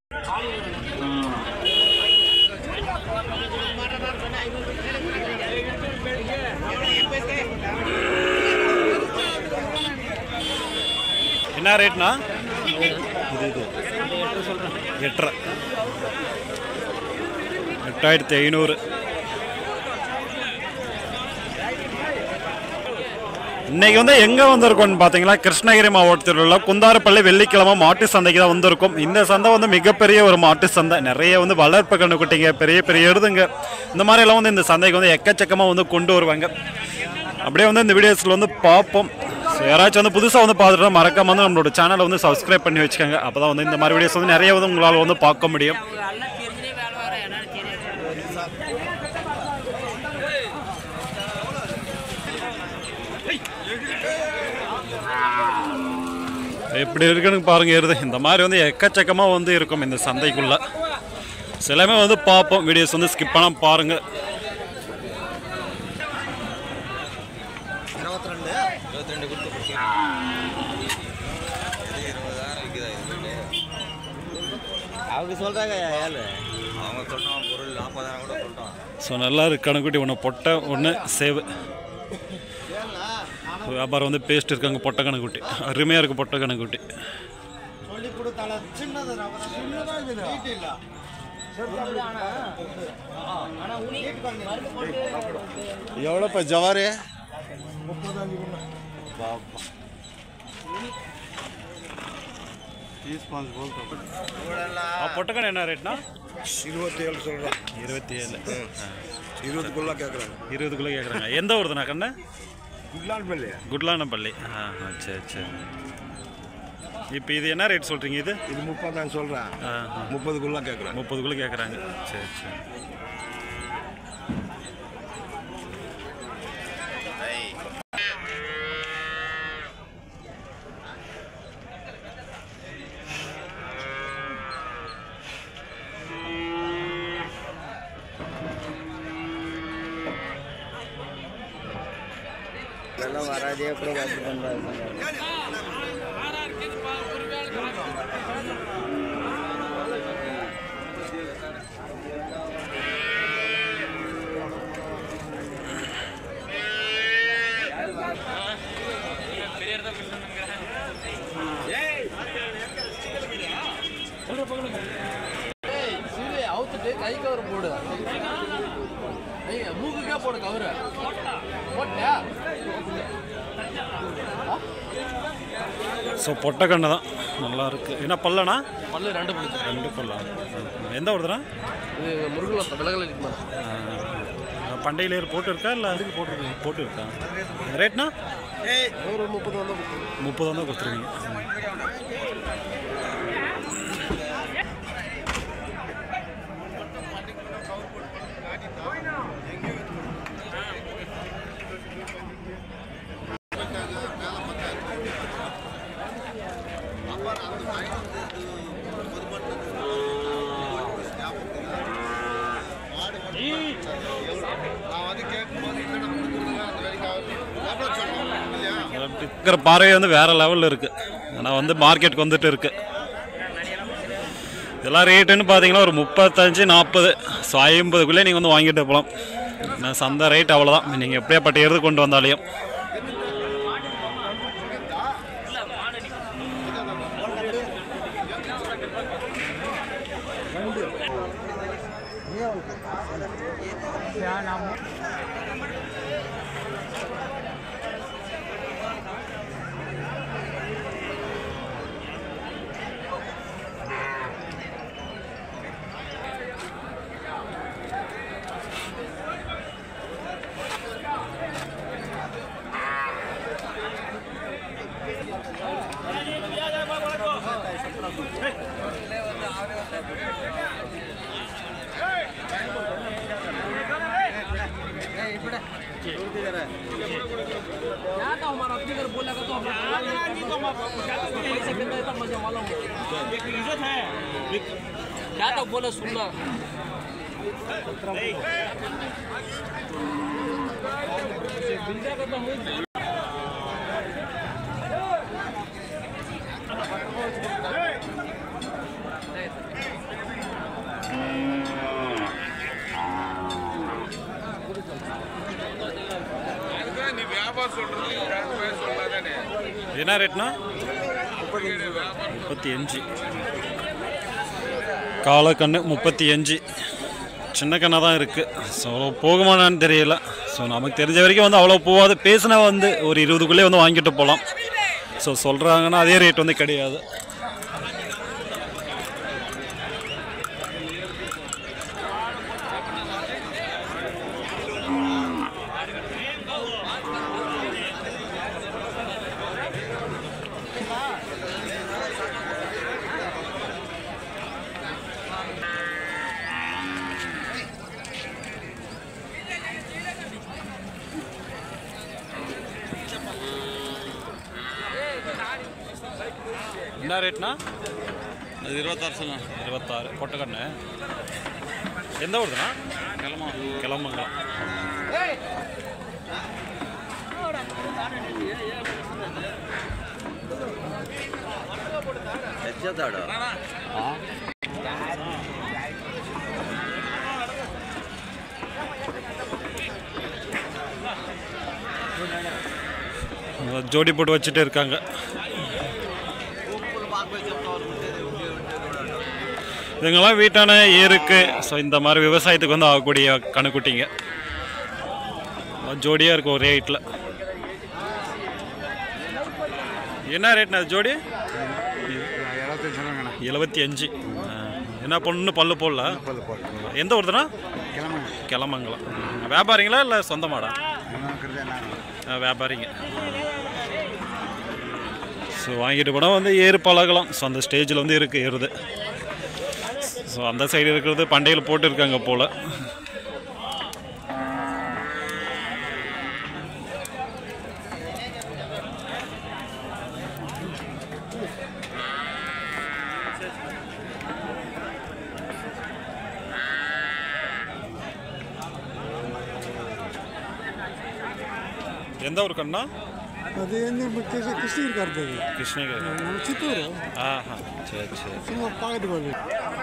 என்ன ரேட்னா இது இது எட்டரை எட்டாயிரத்தி ஐநூறு இன்னைக்கு வந்து எங்கே வந்திருக்கோம்னு பார்த்தீங்களா கிருஷ்ணகிரி மாவட்டத்தில் உள்ள குந்தாரப்பள்ளி வெள்ளிக்கிழமை மாட்டு சந்தைக்கு தான் வந்திருக்கும் இந்த சந்தை வந்து மிகப்பெரிய ஒரு மாட்டு சந்தை நிறைய வந்து வளர்ப்பு கண்ணுக்குட்டிங்க பெரிய பெரிய எருதுங்க இந்த மாதிரி எல்லாம் வந்து இந்த சந்தைக்கு வந்து எக்கச்சக்கமாக வந்து கொண்டு வருவாங்க அப்படியே வந்து இந்த வீடியோஸில் வந்து பார்ப்போம் So, யாராச்சும் வந்து புதுசாக வந்து பார்த்துட்டா மறக்காம வந்து நம்மளோட சேனலை வந்து சப்ஸ்கிரைப் பண்ணி வச்சுக்கோங்க அப்போ தான் வந்து இந்த மாதிரி வீடியோஸ் வந்து நிறைய வந்து உங்களால் வந்து பார்க்க முடியும் எல்லாம் தெரிஞ்சுனே வேலை வர என்னன்னு தெரியாது எப்படி இருக்குன்னு பாருங்க எருது இந்த மாதிரி வந்து எக்கச்சக்கமாக வந்து இருக்கும் இந்த சந்தைக்குள்ள சிலமே வந்து பார்ப்போம் வீடியோஸ் வந்து ஸ்கிப் பண்ணாம பாருங்க அவங்க சொல்றாங்க ஏழு அவங்க சொல்றான் பொருள் நாற்பதாயிரம் கூட சொல்றான் ஸோ நல்லா இருக்கு கணக்குட்டி ஒன்று பொட்டை ஒன்று சேவு வியாபாரம் வந்து பேஸ்ட் இருக்காங்க பொட்டை கணக்குட்டி அருமையாக இருக்குது பொட்டை கணக்குட்டி எவ்வளோப்பா ஜவாரி பொட்டக்கணை என்ன ரேட்னா இருபத்தி ஏழு சொல்கிறேன் இருபத்தி ஏழு இருபதுக்குள்ள கேட்குறாங்க இருபதுக்குள்ளே கேட்குறாங்க எந்த ஊருதுண்ணா கண்ணு குட்லான் பள்ளி குட்லானப்பள்ளி ஆ ஆ, சரி சரி இப்போ இது என்ன ரேட் சொல்கிறீங்க இது இது முப்பது நான் சொல்கிறேன் ஆ ஆ முப்பதுக்குள்ள கேட்குறேன் முப்பதுக்குள்ளே கேட்குறாங்க சரி சரி இதெல்லாம் வராதே கூட வந்து பண்ணுறாங்க சீலை அவுத்துட்டு கை கவர் போடு ஐய, மூக்குக்கே போடு கவரு போட்டியா ஸோ பொட்டக்கண்ணை தான் நல்லா இருக்கு என்ன பல்லனா பல்லு ரெண்டு பல்லு ரெண்டு பல்லா எந்த ஊருதுண்ணா இது முருகல விலகல இருக்குமா பண்டையிலேயே போட்டு இருக்கா இல்லை போட்டு போட்டு இருக்கா ரேட்னா ஒரு முப்பது வந்தா முப்பது வந்து கொடுத்துருவீங்க இருக்கிற பார்வை வந்து வேற லெவலில் இருக்கு ஆனால் வந்து மார்க்கெட்டுக்கு வந்துட்டு இருக்கு இதெல்லாம் ரேட்டுன்னு பார்த்தீங்கன்னா ஒரு முப்பத்தஞ்சு நாற்பது ஸோ ஐம்பதுக்குள்ளே நீங்கள் வந்து வாங்கிட்டு போகலாம் நான் சந்தை ரேட் அவ்வளோதான் நீங்கள் எப்படியே பட்டு எருது கொண்டு வந்தாலையும் क्या था हमारा अपनी अगर बोला तो हम सेकंड में तब मजा वाला क्या था बोला सुनना என்ன ரேட்னா முப்பத்தி அஞ்சு காலக்கண்ணு முப்பத்தி அஞ்சு சின்ன கண்ணாக தான் இருக்குது ஸோ அவ்வளோ போகுமானான்னு தெரியல ஸோ நமக்கு தெரிஞ்ச வரைக்கும் வந்து அவ்வளோ போகாது பேசினா வந்து ஒரு இருபதுக்குள்ளே வந்து வாங்கிட்டு போகலாம் ஸோ சொல்கிறாங்கன்னா அதே ரேட் வந்து கிடையாது என்ன ரேட்னா அது இருபத்தாறு சொல்லலாம் இருபத்தாறு கொட்டக்கண்ணு எந்த ஊருதுண்ணா கிளம்பா கிளம்புங்களா ಹೆಚ್ಚದಾಡು ஜோடி போட்டு வச்சுட்டு இருக்காங்க இதுங்கெல்லாம் வீட்டான ஏருக்கு ஸோ இந்த மாதிரி விவசாயத்துக்கு வந்து ஆகக்கூடிய கணுக்குட்டிங்க ஜோடியாக இருக்கும் ஒரே ரேட்டில் என்ன ரேட்ண்ணா அது ஜோடி எழுபத்தி அஞ்சு ஆ. என்ன பொண்ணு பல்லு போடல எந்த ஊருதுண்ணா கிளம்பங்கலாம் வியாபாரிங்களா இல்லை சொந்தமாடா ஆ, வியாபாரிங்க ஸோ வாங்கிட்டு போனால் வந்து ஏறு பழகலாம் ஸோ அந்த ஸ்டேஜில் வந்து இருக்குது ஏறுது ஸோ அந்த சைடு இருக்கிறது பண்டையில் போட்டுருக்காங்க போல் எந்த ஊர் கண்ணா ಅದು ಏನು ಕೃಷ್ಣ ಕೃಷ್ಣಗಿರಿ ಕರ್ತದೆ கிருஷ்ணகிரி ನಮ್ಮ ಚಿತ್ತೂರು ஆஹா சரி சரி ಸುಮ್ಮ ಪಾಕದ ಬಂದು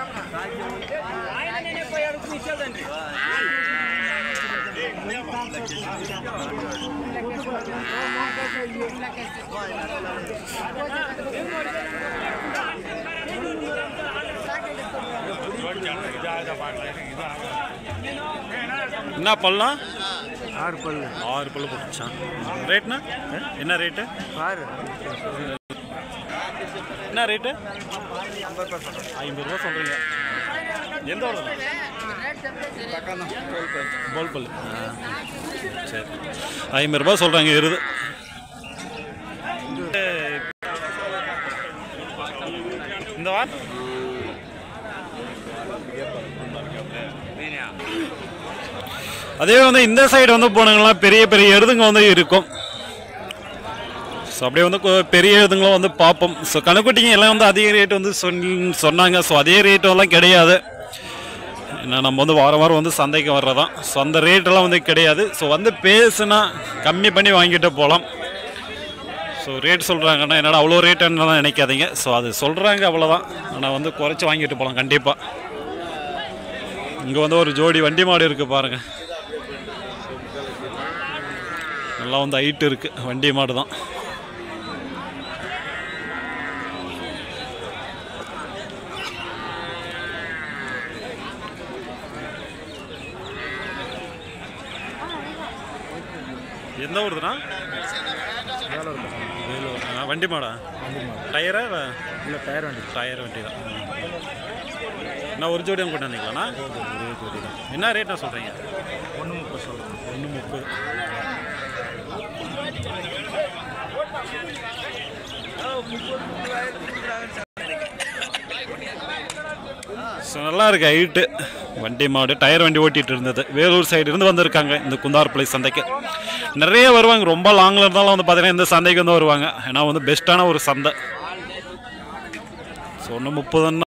என்ன பல்லாம் ಆರು ಪಲ್ಲೆ ஆறு பல்லு போட்டுச்சான் ரேட்னா என்ன ரேட்டு ಆರು என்ன ரேட்டு ஐம்பது ரூபா சொல்கிறீங்க எந்த ஊர் போல் பல்லு ஆ, சரி ஐம்பது ரூபா சொல்கிறாங்க எருது இந்த வார் அதே வந்து இந்த சைடு வந்து போனீங்கன்னா பெரிய பெரிய எருதுங்க வந்து இருக்கும் ஸோ அப்படியே வந்து கொ- பெரிய இதுங்களும் வந்து பார்ப்போம் ஸோ கணக்குட்டிங்க எல்லாம் வந்து அதிக ரேட் வந்து சொன் சொன்னாங்க ஸோ அதே ரேட் எல்லாம் கிடையாது ஏன்னா நம்ம வந்து வாரம் வாரம் வந்து சந்தைக்கு வர்றதான் ஸோ அந்த ரேட்டெல்லாம் வந்து கிடையாது ஸோ வந்து பேசுனா கம்மி பண்ணி வாங்கிட்டு போகலாம் ஸோ ரேட் சொல்கிறாங்கன்னா என்னடா அவ்வளோ ரேட்டுன்னு நினைக்காதீங்க ஸோ அது சொல்கிறாங்க அவ்வளோதான் ஆனால் வந்து குறைச்சி வாங்கிட்டு போகலாம் கண்டிப்பாக இங்கே வந்து ஒரு ஜோடி வண்டி மாடு இருக்குது பாருங்கள் நல்லா வந்து ஹைட் இருக்குது வண்டி மாடு தான் எந்த ஊருதுண்ணா வேலூர் ஆ, வண்டி மாடா டயரா இல்லை டயர் வண்டி டயர் வண்டி தான் என்ன ஒரு ஜோடி கொண்டு வந்தீங்களாண்ணா ஒரே ஜோடி தான் என்ன ரேட்னா சொல்கிறீங்க ஒன்று முப்பது சொல்கிறேன் ஒன்று முப்பது ஸோ நல்லா இருக்கு ஹைட்டு வண்டி மாடு டயர் வண்டி ஓட்டிட்டு இருந்தது வேலூர் சைடு இருந்து வந்திருக்காங்க இந்த குந்தார்பளை சந்தைக்கு நிறைய வருவாங்க ரொம்ப லாங்கில் இருந்தாலும் வந்து பார்த்தீங்கன்னா இந்த சந்தைக்கு வந்து வருவாங்க ஏன்னா வந்து பெஸ்ட்டான ஒரு சந்தை ஸோ ஒன்று முப்பதுன்னா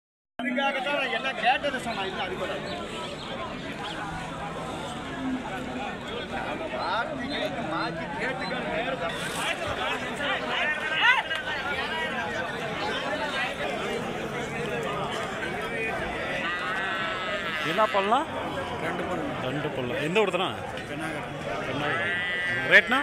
என்ன பண்ணலாம் ரெண்டு பல்லு ரெண்டு பல்லு எந்த ஊருதுண்ணா கர்நாடகா ரேட்னா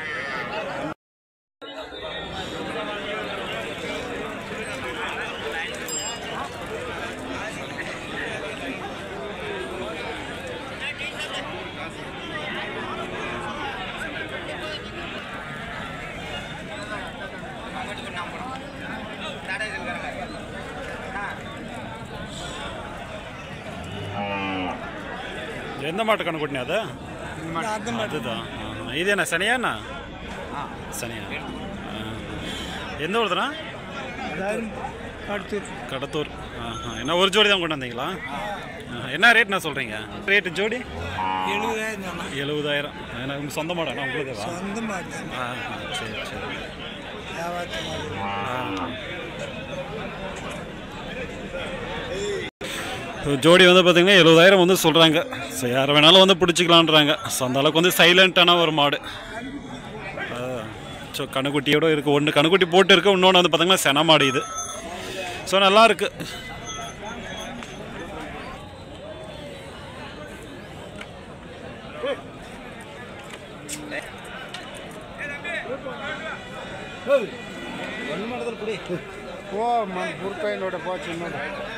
எந்த மாட்டு கணக்கு கொட்டினே அது அதுதான் ஆஹா. இது என்ன சனியாண்ணா சனியா ஆ. எந்த ஊருதுண்ணா அடுத்து கடத்தூர் ஆஹா. என்ன ஒரு ஜோடி தான் கொண்டு வந்தீங்களா ஆஹா. என்ன ரேட்ண்ணா சொல்கிறீங்க ரேட்டு ஜோடி எழுபதாயிரம் சொன்னா எழுபதாயிரம் எனக்கு சொந்த மாடாண்ணா உங்களுக்கு சொந்த மாதிரி தான் ஆ சரி சரி வியாபாரத்து மாதிரி ஆ. ஜோடி வந்து பார்த்தீங்கன்னா எழுபதாயிரம் வந்து சொல்கிறாங்க ஸோ யார் வேணாலும் வந்து பிடிச்சிக்கலான்றாங்க ஸோ அந்த அளவுக்கு வந்து சைலண்ட்டான ஒரு மாடு ஸோ கணுக்குட்டியோட இருக்குது ஒன்று கணுக்குட்டி போட்டு இருக்கு இன்னொன்று வந்து பார்த்தீங்கன்னா சென மாடு இது ஸோ நல்லா இருக்கு ಓ ಮನ್ ರೂಪಾಯಿ ನೋಡಪ್ಪ ಚಿನ್ನದ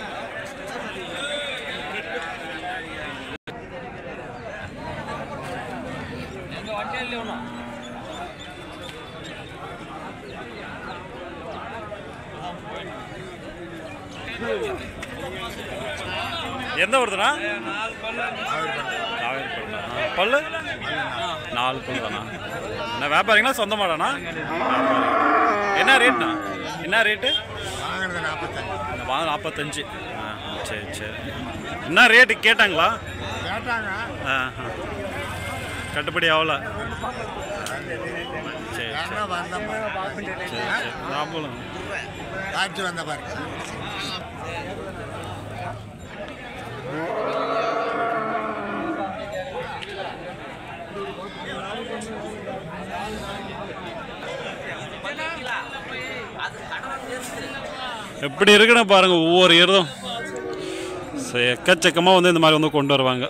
எந்த வருதுண்ணா காவேரி பல்லா. ஆ, பல்லு நாலு பல்லு தானா என்ன வியாபாரிங்களா சொந்த மாடாண்ணா வியாபாரி. என்ன ரேட்ண்ணா என்ன ரேட்டு இந்த வாங்க நாற்பத்தஞ்சு ஆ ஆ, சரி சரி என்ன ரேட்டு கேட்டாங்களா ஆ ஆ. கட்டுப்படி ஆகல சரி சரி சரி சரி லாபம் காட்சி வந்த பாரு எப்படி இருக்குன்னு பாருங்க ஒவ்வொரு எருதும் ஸோ எக்கச்சக்கமாக வந்து இந்த மாதிரி வந்து கொண்டு வருவாங்க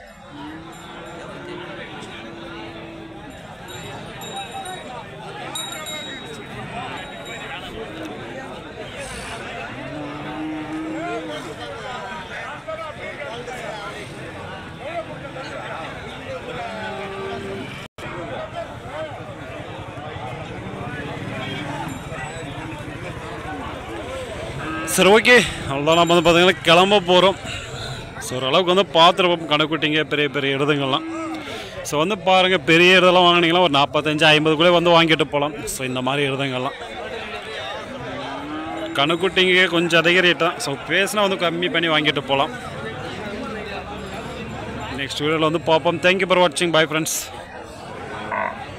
சரி ஓகே அவ்வளோதான் நம்ம வந்து பார்த்தீங்கன்னா கிளம்ப போகிறோம் ஸோ ஓரளவுக்கு வந்து பார்த்துருப்போம் கணக்குட்டிங்க பெரிய பெரிய இடதுங்கள்லாம் ஸோ வந்து பாருங்கள் பெரிய இடதெல்லாம் வாங்கினீங்கன்னா ஒரு நாற்பத்தஞ்சு ஐம்பதுக்குள்ளே வந்து வாங்கிட்டு போகலாம் ஸோ இந்த மாதிரி இடதுங்கள்லாம் கணக்குட்டிங்க கொஞ்சம் அதிக ரேட் தான் ஸோ பேசினா வந்து கம்மி பண்ணி வாங்கிட்டு போகலாம் நெக்ஸ்ட் வீடியோவில் வந்து பார்ப்போம் தேங்க்யூ ஃபார் வாட்சிங் பை ஃப்ரெண்ட்ஸ்